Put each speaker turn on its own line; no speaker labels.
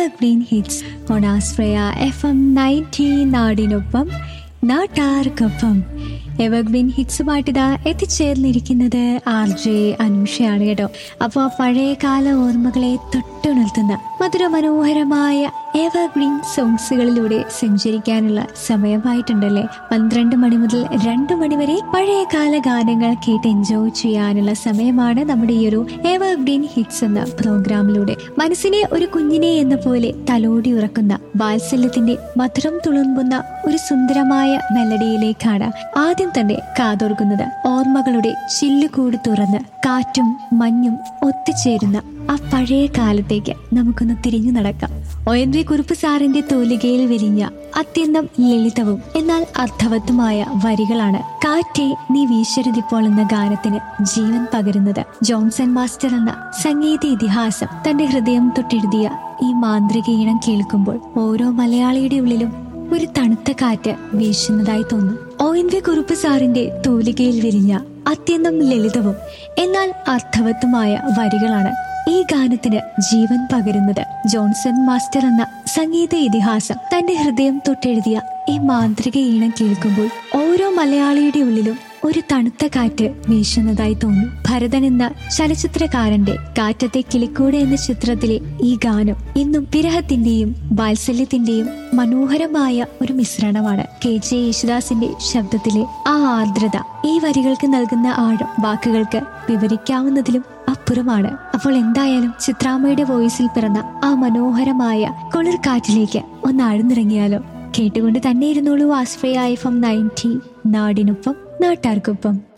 evergreen hits on Ashraya F M ninety നാടിനൊപ്പം നാട്ടാർക്കൊപ്പം evergreen ഹിറ്റ്സുമായിട്ടിതാ എത്തിച്ചേർന്നിരിക്കുന്നത് ആർ ജെ അനുഷയാണ് കേട്ടോ അപ്പോൾ ആ പഴയകാല ഓർമ്മകളെ തൊട്ടുണർത്തുന്ന മധുരമനോഹരമായ എവർഗ്രീൻ സോങ്സുകളിലൂടെ സഞ്ചരിക്കാനുള്ള സമയമായിട്ടുണ്ടല്ലേ പന്ത്രണ്ട് മണി മുതൽ രണ്ട് മണി വരെ പഴയകാല ഗാനങ്ങൾ കേട്ട് എൻജോയ് ചെയ്യാനുള്ള സമയമാണ് നമ്മുടെ ഈ ഒരു എവർഗ്രീൻ ഹിറ്റ്സ് എന്ന പ്രോഗ്രാമിലൂടെ മനസ്സിനെ ഒരു കുഞ്ഞിനെ എന്ന പോലെ തലോടി ഉറക്കുന്ന വാത്സല്യത്തിന്റെ മധുരം തുളുമ്പുന്ന ഒരു സുന്ദരമായ മെലഡിയിലേക്കാണ് ആദ്യം തന്നെ കാതോർക്കുന്നത് ഓർമ്മകളുടെ ചില്ലുകൂടി തുറന്ന് കാറ്റും മഞ്ഞും ഒത്തുചേരുന്ന ആ പഴയ കാലത്തേക്ക് നമുക്കൊന്ന് തിരിഞ്ഞു നടക്കാം ഒ എൻ വി കുറുപ്പ് സാറിന്റെ തൂലികയിൽ വിരിഞ്ഞ അത്യന്തം ലളിതവും എന്നാൽ അർത്ഥവത്തുമായ വരികളാണ് കാറ്റെ നീ വീശരുതിപ്പോൾ എന്ന ഗാനത്തിന് ജീവൻ പകരുന്നത് ജോൺസൺ മാസ്റ്റർ എന്ന സംഗീത ഇതിഹാസം തന്റെ ഹൃദയം തൊട്ടെഴുതിയ ഈ മാന്ത്രിക ഈണം കേൾക്കുമ്പോൾ ഓരോ മലയാളിയുടെ ഉള്ളിലും ഒരു തണുത്ത കാറ്റ് വീശുന്നതായി തോന്നും ഒ എൻ വി കുറുപ്പ് സാറിന്റെ തൂലികയിൽ വിരിഞ്ഞ അത്യന്തം ലളിതവും എന്നാൽ അർത്ഥവത്തുമായ വരികളാണ് ഈ ഗാനത്തിന് ജീവൻ പകരുന്നത് ജോൺസൺ മാസ്റ്റർ എന്ന സംഗീത ഇതിഹാസം തന്റെ ഹൃദയം തൊട്ടെഴുതിയ ഈ മാന്ത്രിക ഈണം കേൾക്കുമ്പോൾ ഓരോ മലയാളിയുടെ ഉള്ളിലും ഒരു തണുത്ത കാറ്റ് വീശുന്നതായി തോന്നും ഭരതൻ എന്ന ചലച്ചിത്രകാരന്റെ കാറ്റത്തെ കിളിക്കൂടെ എന്ന ചിത്രത്തിലെ ഈ ഗാനം ഇന്നും വിരഹത്തിന്റെയും വാത്സല്യത്തിന്റെയും മനോഹരമായ ഒരു മിശ്രണമാണ് കെ ജെ യേശുദാസിന്റെ ശബ്ദത്തിലെ ആ ആർദ്രത ഈ വരികൾക്ക് നൽകുന്ന ആഴം വാക്കുകൾക്ക് വിവരിക്കാവുന്നതിലും അപ്പുറമാണ് അപ്പോൾ എന്തായാലും ചിത്രാമ്മയുടെ വോയിസിൽ പിറന്ന ആ മനോഹരമായ കുളിർ കാറ്റിലേക്ക് ഒന്ന് ആഴ്ന്നിറങ്ങിയാലോ കേട്ടുകൊണ്ട് തന്നെ ഇരുന്നോളൂ ആശ്രയ എഫ് എം നയൻറ്റി നാടിനൊപ്പം നാട്ടാർക്കൊപ്പം